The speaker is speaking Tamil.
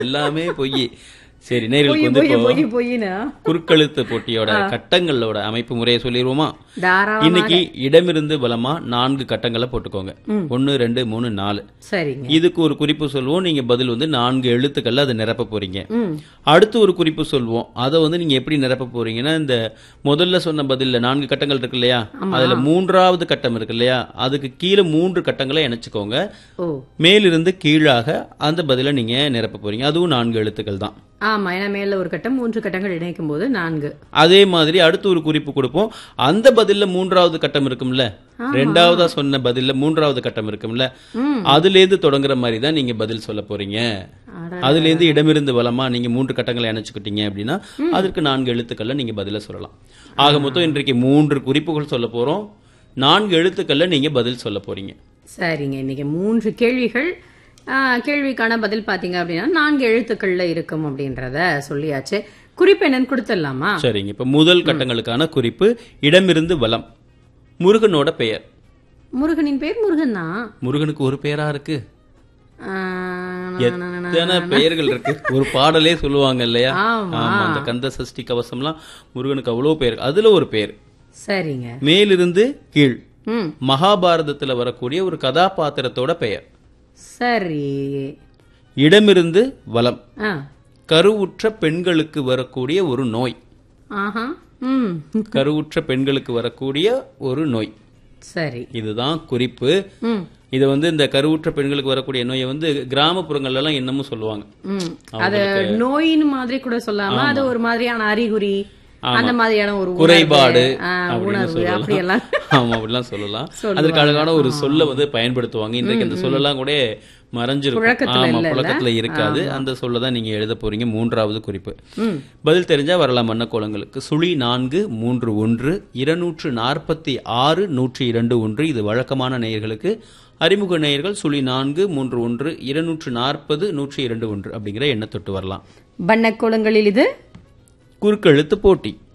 எல்லாமே பொய் சரி நேர்களுக்கு பொய் வந்து பொய் இப்போ பொய் பொய்னா குறுக்கெழுத்து போட்டியோட கட்டங்களோட அமைப்பு முறையை சொல்லிடுவோமா தாராளமா இன்னைக்கு இடமிருந்து பலமா நான்கு கட்டங்களை போட்டுக்கோங்க ஒன்னு ரெண்டு மூணு நாலு சரிங்க இதுக்கு ஒரு குறிப்பு சொல்லுவோம் நீங்க பதில் வந்து நான்கு எழுத்துக்கள்ல அதை நிரப்ப போறீங்க ம் அடுத்து ஒரு குறிப்பு சொல்லுவோம் அதை வந்து நீங்க எப்படி நிரப்ப போறீங்கன்னா இந்த முதல்ல சொன்ன பதில்ல நான்கு கட்டங்கள் இருக்கு இல்லையா அதுல மூன்றாவது கட்டம் இருக்கு இல்லையா அதுக்கு கீழே மூன்று கட்டங்களை இணைச்சுக்கோங்க ஓ மேலிருந்து கீழாக அந்த பதிலை நீங்க நிரப்ப போறீங்க அதுவும் நான்கு எழுத்துக்கள் தான் ஆமா ஏன்னா மேல ஒரு கட்டம் மூன்று கட்டங்கள் இணைக்கும் போது நான்கு அதே மாதிரி அடுத்து ஒரு குறிப்பு கொடுப்போம் அந்த பதில்ல மூன்றாவது கட்டம் இருக்கும்ல ரெண்டாவதா சொன்ன பதில்ல மூன்றாவது கட்டம் இருக்கும்ல ம். அதுல இருந்து தொடங்குற மாதிரி தான் நீங்க பதில் சொல்ல போறீங்க அட. அதுல இருந்து இடமிருந்து வலமா நீங்க மூன்று கட்டங்களை இணைச்சுக்கிட்டீங்க அப்படின்னா அதற்கு நான்கு எழுத்துக்கள்ல நீங்க பதில சொல்லலாம் ஆக மொத்தம் இன்றைக்கு மூன்று குறிப்புகள் சொல்ல போறோம் நான்கு எழுத்துக்கள்ல நீங்க பதில் சொல்ல போறீங்க சரிங்க இன்னைக்கு மூன்று கேள்விகள் ஆ, கேள்விக்கான பதில் பாத்தீங்க அப்படின்னா நான்கு எழுத்துக்கள்ல இருக்கும் அப்படின்றத சொல்லியாச்சு குறிப்பு என்னன்னு கொடுத்துடலாமா சரிங்க இப்ப முதல் கட்டங்களுக்கான குறிப்பு இடமிருந்து வலம் முருகனோட பெயர் முருகனின் பேர் முருகன் தான் முருகனுக்கு ஒரு பெயரா இருக்கு ஆ, எத்தனை பெயர்கள் இருக்கு ஒரு பாடலே சொல்லுவாங்க இல்லையா ஆமா. ஆமா அந்த கந்த சஷ்டி கவசம்லாம் முருகனுக்கு அவ்வளவு பெயர் அதுல ஒரு பெயர் சரிங்க மேலிருந்து கீழ் ம் மகாபாரதத்துல வரக்கூடிய ஒரு கதாபாத்திரத்தோட பெயர் சரி இடமிருந்து வலம் ஆ கருவுற்ற பெண்களுக்கு வரக்கூடிய ஒரு நோய் ஆஹா ம் கருவுற்ற பெண்களுக்கு வரக்கூடிய ஒரு நோய் சரி இதுதான் குறிப்பு ம் இதை வந்து இந்த கருவுற்ற பெண்களுக்கு வரக்கூடிய நோயை வந்து கிராமப்புறங்கள்ல எல்லாம் என்னமும் சொல்லுவாங்க ம் அது நோயின் மாதிரி கூட சொல்லாம அது ஒரு மாதிரியான அறிகுறி அந்த மாதிரியான ஒரு உணர்வு, குறைபாடு ஆ, அப்படின்னு உணர்வு சொல்லலாம். அப்படியெல்லாம் ஆமா அப்படிலாம் சொல்லலாம் அதற்கு அழகான ஒரு சொல்ல வந்து பயன்படுத்துவாங்க இன்றைக்கு அந்த சொல்லலாம் கூட மறைஞ்சிருக்கும் புழக்கத்துல ஆமா இல்லல்ல? புழக்கத்துல இருக்காது அந்த சொல்ல தான் நீங்க எழுத போறீங்க மூன்றாவது குறிப்பு ம் பதில் தெரிஞ்சா வரலாம் மன்னக்கோலங்களுக்கு சுழி நான்கு மூன்று ஒன்று இருநூற்று நாற்பத்தி ஆறு நூற்றி இரண்டு ஒன்று இது வழக்கமான நேயர்களுக்கு அறிமுக நேயர்கள் சுழி நான்கு மூன்று ஒன்று இருநூற்று நாற்பது நூற்றி இரண்டு ஒன்று அப்படிங்கிற எண்ணை தொட்டு வரலாம் வண்ணக்கோலங்களில் இது குறுக்கெழுத்து போட்டி